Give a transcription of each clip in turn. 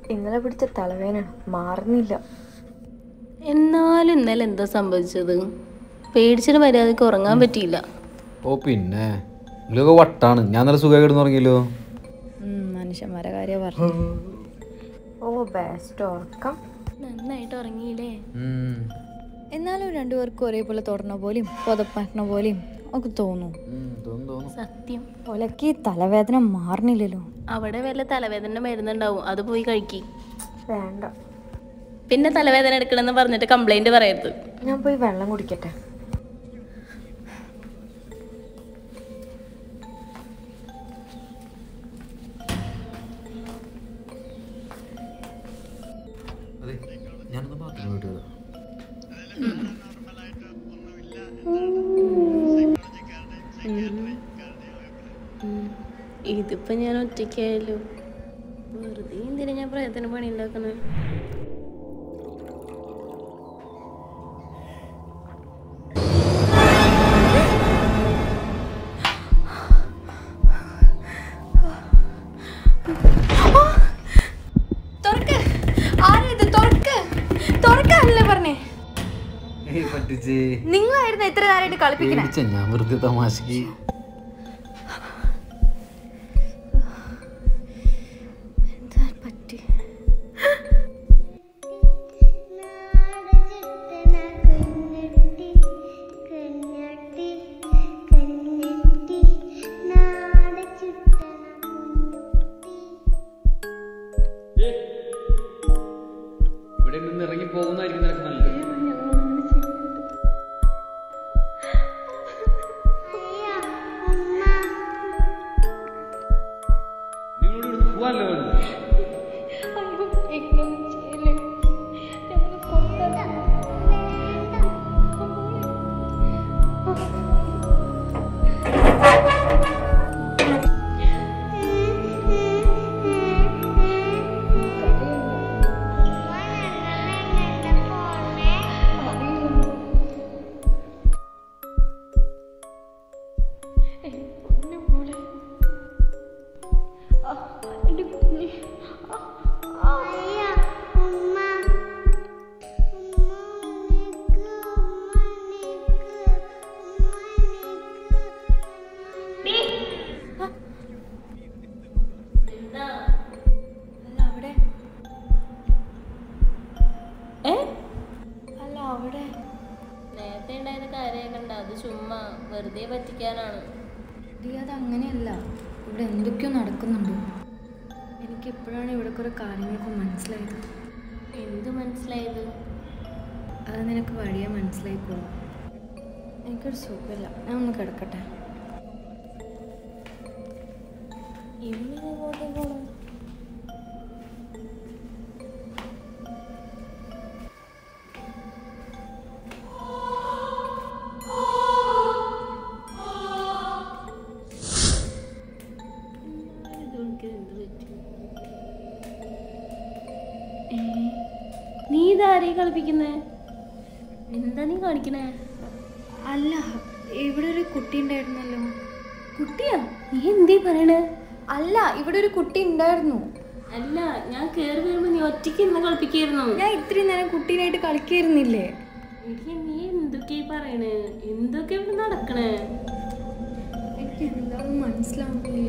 ഇന്നലെ പിടിച്ച തലവേദന മാറുന്നില്ല എന്നാലും ഇന്നലെ എന്താ സംഭവിച്ചത് പേടിച്ചിട്ട് മര്യാദക്ക് ഉറങ്ങാൻ പറ്റിയില്ല ഓ പിന്നെ ഇതിലൊക്കെ വട്ടാണ് ഞാൻ നല്ല സുഖമായി കിടന്നുറങ്ങിയല്ലോ മനുഷ്യന്മാരെ കാര്യം പറഞ്ഞു ഓ ബെസ്റ്റ് ഉറക്കം നന്നായിട്ട് ഉറങ്ങിയില്ലേ എന്നാലും രണ്ടുപേർക്കും ഒരേപോലെ തൊടണ പോലെയും പുതപ്പറ്റണ പോലെയും ഒക്കെ തോന്നും സത്യം ഒലക്ക് ഈ തലവേദന മാറണില്ലല്ലോ അവിടെ വല്ല തലവേദന മരുന്നുണ്ടാവും അത് പോയി കഴിക്കി വേണ്ട പിന്നെ തലവേദന എടുക്കണമെന്ന് പറഞ്ഞിട്ട് കംപ്ലൈന്റ് പറയരുത് ഞാൻ പോയി വെള്ളം കുടിക്കട്ടെ അതെ ഞാനൊന്ന് ബാത്റൂമിൽ പോയിട്ട് വരാം ഇതിപ്പോ ഞാൻ ഒറ്റയ്ക്കായല്ലോ വെറുതെ എന്തിനാ ഞാൻ പ്രയത്നം പണി ഉണ്ടാക്കണേ തുറക്ക് ആരത് തുറക്ക് തുറക്കാനല്ലേ പറഞ്ഞേ പറ്റിച്ചേ നിങ്ങളായിരുന്നു എത്ര നേരമായിട്ട് കളിപ്പിക്കണേ പേടിച്ച ഞാൻ വെറുതെ തമാശക്ക് എന്താ പറ്റി ഇവിടെ നിന്ന് ഇറങ്ങി പോകുന്നതായിരിക്കും നിനക്ക് നല്ലത് നിങ്ങളോട് ഇവിടുന്ന് പോവാനല്ലോ വേണ്ടത് അവിടെ ഏ അല്ല അവിടെ നേരത്തെ ഉണ്ടായത് കാര്യമാക്കണ്ട അത് ചുമ്മാ വെറുതെ പറ്റിക്കാനാണ് ഡി അത് അങ്ങനെയല്ല ഇവിടെ എന്തൊക്കെയോ നടക്കുന്നുണ്ട് എനിക്ക് എപ്പോഴാണ് ഇവിടെ കുറെ കാര്യങ്ങളൊക്കെ മനസ്സിലായത് എന്ത് മനസ്സിലായത് അത് നിനക്ക് വഴിയെ മനസ്സിലായിക്കോളും എനിക്കൊരു സുഖമില്ല ഞാൻ ഒന്ന് കിടക്കട്ടെ ഇവിടെ എങ്ങോട്ടേ പോണു നീ ഇതാരെ കളിപ്പിക്കുന്നേ എന്താ നീ കാണിക്കണേ അല്ല ഇവിടെ ഒരു കുട്ടി ഉണ്ടായിരുന്നല്ലോ കുട്ടിയാ നീ എന്തേ പറയണേ അല്ല ഇവിടെ ഒരു കുട്ടി ഉണ്ടായിരുന്നു അല്ല ഞാൻ കേറി വരുമ്പോ നീ ഒറ്റയ്ക്ക് ഇരുന്ന് കളിപ്പിക്കായിരുന്നു ഞാൻ ഇത്രയും നേരം കുട്ടീനായിട്ട് കളിക്കായിരുന്നില്ലേ എടി, നീ എന്തൊക്കെയാ പറയണേ എന്തൊക്കെ ഇവിടെ നടക്കണേ എനിക്ക് എന്താണെന്ന് മനസ്സിലാവുന്നില്ല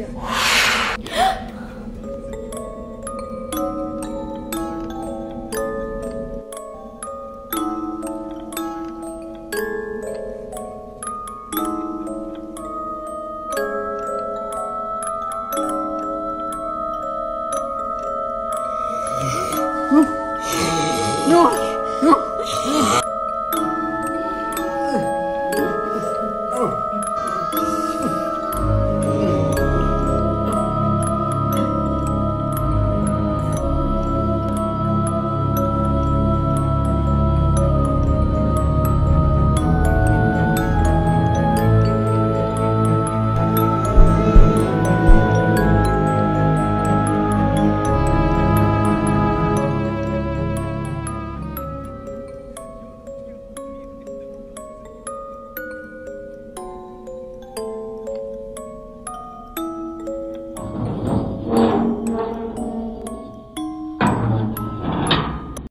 No.